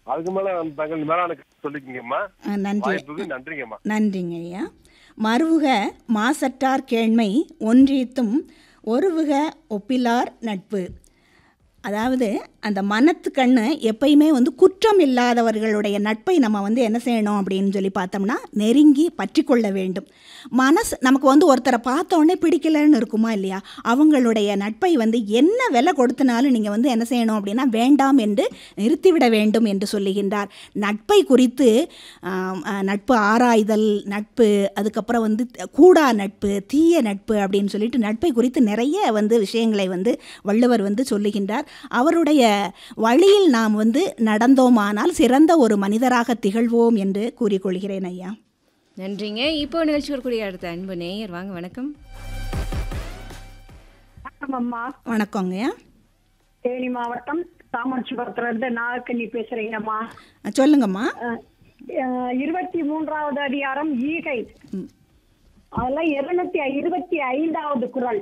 அதுக்கு மேல தங்கள் மேலான சொல்லிக்கிங்கம்மா ஆ, நன்றி வாய்ப்புக்கு நன்றிங்கம்மா நன்றிங்க ஐயா மறுவுக மாசற்றார் கேழ்மை ஒன்றியத்தும் ஒருவுக ஒப்பிலார் நட்பு அதாவது அந்த மனத்து கண்ணு எப்பயுமே வந்து குற்றம் இல்லாதவர்களுடைய நட்பை நம்ம வந்து என்ன செய்யணும் அப்படின்னு சொல்லி பார்த்தோம்னா நெருங்கி பற்றி கொள்ள வேண்டும் மனசு நமக்கு வந்து ஒருத்தரை பார்த்த உடனே பிடிக்கலன்னு இருக்குமா இல்லையா அவங்களுடைய நட்பை வந்து என்ன விலை கொடுத்தனாலும் நீங்கள் வந்து என்ன செய்யணும் அப்படின்னா வேண்டாம் என்று நிறுத்திவிட வேண்டும் என்று சொல்லுகின்றார் நட்பை குறித்து ஆம், ஆ, நட்பு ஆராய்தல் நட்பு அதுக்கப்புறம் வந்து கூடா நட்பு தீய நட்பு அப்படின்னு சொல்லிட்டு நட்பை குறித்து நிறைய வந்து விஷயங்களை வந்து வள்ளுவர் வந்து சொல்லுகின்றார் அவருடைய வழியில் நாம் வந்து நடந்தோமானால் சிறந்த ஒரு மனிதராக திகழ்வோம் என்று கூறிக்கொள்கிறேன் ஐயா நன்றிங்க இப்போ நிகழ்ச்சி வரக்கூடிய அடுத்த அன்பு நேயர் வாங்க வணக்கம் வணக்கம் அம்மா வணக்கங்கய்யா தேனி மாவட்டம் தாமரசுபுரத்துல இருந்து நாகக்கண்ணி பேசுறீங்கம்மா அ, சொல்லுங்கம்மா அஹ், அஹ், இருபத்தி மூன்றாவது அதிகாரம் ஈகை ம். அதுல இருநூத்தி இருபத்தி ஐந்தாவது குறள்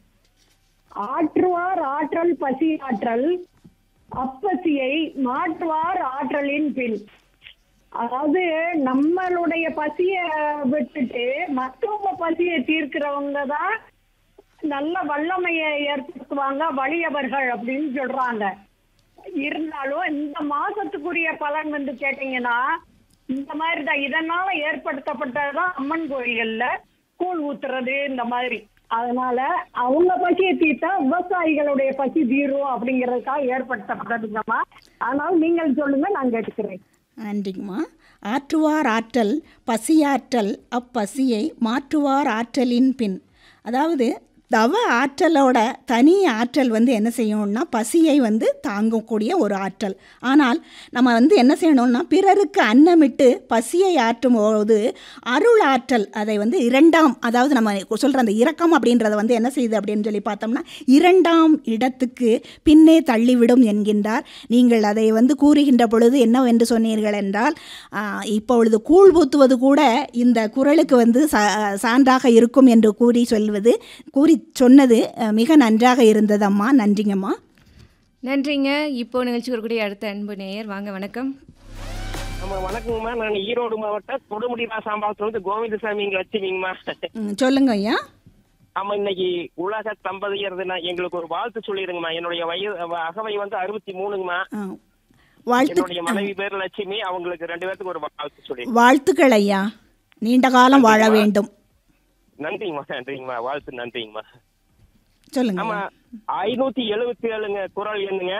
ஆற்றுவார் ஆற்றல் பசி ஆற்றல் அப்பசியை மாற்றுவார் ஆற்றலின் பின் அதாவது நம்மளுடைய பசிய விட்டுட்டு மற்றவங்க பசியை தீர்க்கிறவங்க தான் நல்ல வல்லமையை ஏற்படுத்துவாங்க வலியவர்கள் அப்படின்னு சொல்றாங்க இருந்தாலும் இந்த மாசத்துக்குரிய பலன் வந்து கேட்டீங்கன்னா இந்த மாதிரி தான் இதனால ஏற்படுத்தப்பட்டதுதான் அம்மன் கோயில்கள்ல கூழ் ஊத்துறது இந்த மாதிரி அதனால அவங்க பசியை தீர்த்தா விவசாயிகளுடைய பசி தீரும் அப்படிங்கறதுக்காக ஏற்படுத்தப்பட்டதுங்கம்மா அதனால நீங்கள் சொல்லுங்க நான் கேட்டுக்கிறேன் நன்றிங்கம்மா ஆற்றுவார் ஆற்றல் பசியாற்றல் அப்பசியை மாற்றுவார் ஆற்றலின் பின் அதாவது தவ ஆற்றலோட தனி ஆற்றல் வந்து என்ன செய்யணும்னா பசியை வந்து தாங்கக்கூடிய ஒரு ஆற்றல் ஆனால் நம்ம வந்து என்ன செய்யணும்னா பிறருக்கு அன்னமிட்டு பசியை ஆற்றும் போது அருள் ஆற்றல் அதை வந்து இரண்டாம் அதாவது நம்ம சொல்கிற அந்த இரக்கம் அப்படின்றத வந்து என்ன செய்யுது அப்படின்னு சொல்லி பார்த்தோம்னா இரண்டாம் இடத்துக்கு பின்னே தள்ளிவிடும் என்கின்றார் நீங்கள் அதை வந்து கூறுகின்ற பொழுது என்னவென்று சொன்னீர்கள் என்றால் ஆ, இப்பொழுது கூழ் ஊத்துவது கூட இந்த குரலுக்கு வந்து சா சான்றாக இருக்கும் என்று கூறி சொல்வது கூறி சொன்னது அ, மிக நன்றாக இருந்தது அம்மா நன்றிங்கம்மா நன்றிங்க இப்போ நிகழ்ச்சி வரக்கூடிய அடுத்த அன்பு நேயர் வாங்க வணக்கம் ஆமா வணக்கங்கம்மா நான் ஈரோடு மாவட்டம் கொடுமுடி ராசாம்பாளத்துல இருந்து கோவிந்தசாமி இங்க வச்சுவீங்கம்மா ம், சொல்லுங்க ஐயா ஆமா இன்னைக்கு உலக தம்பதியர் தினம் எங்களுக்கு ஒரு வாழ்த்து சொல்லிருங்கம்மா என்னுடைய வயது அகவை வந்து அறுபத்தி மூணுங்கம்மா ஆ, வாழ்த்து என்னுடைய மனைவி பேர் லட்சுமி அவங்களுக்கு ரெண்டு பேர்த்துக்கு ஒரு வாழ்த்து சொல்லி வாழ்த்துக்கள் ஐயா நீண்ட காலம் வாழ வேண்டும் நன்றிங்கம்மா நன்றிங்கம்மா வாழ்த்து நன்றிங்கம்மா சொல்லுங்க ஆமா ஐயா. ஐநூத்தி எழுபத்தி ஏழுங்க குரல் என்னங்க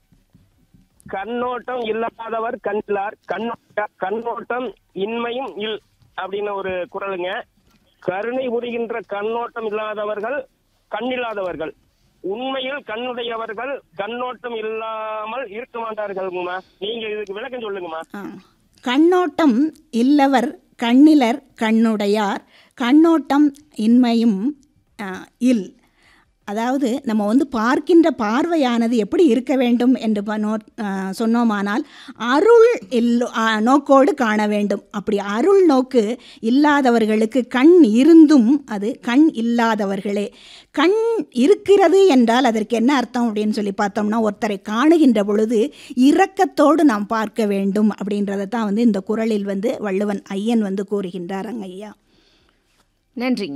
கண்ணோட்டம் இல்லாதவர் கண்ணிலார் கண்ணோட்ட கண்ணோட்டம் இன்மையும் இல் அப்படின்னு ஒரு குரலுங்க கருணை புரிகின்ற கண்ணோட்டம் இல்லாதவர்கள் கண்ணில்லாதவர்கள் உண்மையில் கண்ணுடையவர்கள் கண்ணோட்டம் இல்லாமல் இருக்க மாட்டார்கள்ங்கம்மா நீங்க இதுக்கு விளக்கம் சொல்லுங்கம்மா ஆ. கண்ணோட்டம் இல்லவர் கண்ணிலர் கண்ணுடையார் கண்ணோட்டம் இன்மையும் ஆ, இல் அதாவது நம்ம வந்து பார்க்கின்ற பார்வையானது எப்படி இருக்க வேண்டும் என்று ப- நோ ஆ, சொன்னோமானால் அருள் இல்லோ ஆ, நோக்கோடு காண வேண்டும் அப்படி அருள் நோக்கு இல்லாதவர்களுக்கு கண் இருந்தும் அது கண் இல்லாதவர்களே கண் இருக்கிறது என்றால் அதற்கு என்ன அர்த்தம் அப்படின்னு சொல்லி பார்த்தோம்னா ஒருத்தரை காணுகின்ற பொழுது இரக்கத்தோடு நாம் பார்க்க வேண்டும் அப்படின்றத தான் வந்து இந்த குறளில் வந்து வள்ளுவன் ஐயன் வந்து கூறுகின்றார் ஐயா நன்றிங்க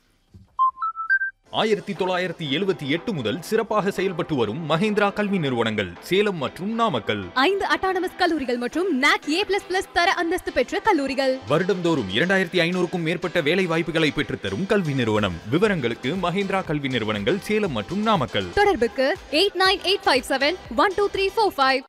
ஆயிரத்தி தொள்ளாயிரத்தி எழுபத்தி எட்டு முதல் சிறப்பாக செயல்பட்டு வரும் மஹேந்திரா கல்வி நிறுவனங்கள் சேலம் மற்றும் நாமக்கல் ஐந்து அட்டானமஸ் கல்லூரிகள் மற்றும் நாக் ஏ பிளஸ் பிளஸ் தர அந்தஸ்து பெற்ற கல்லூரிகள் வருடந்தோறும் இரண்டாயிரத்தி ஐநூறுக்கும் மேற்பட்ட வேலை வாய்ப்புகளை பெற்றுத்தரும் கல்வி நிறுவனம் விவரங்களுக்கு மஹேந்திரா கல்வி நிறுவனங்கள் சேலம் மற்றும் நாமக்கல் தொடர்புக்கு eight nine eight five seven one two three four five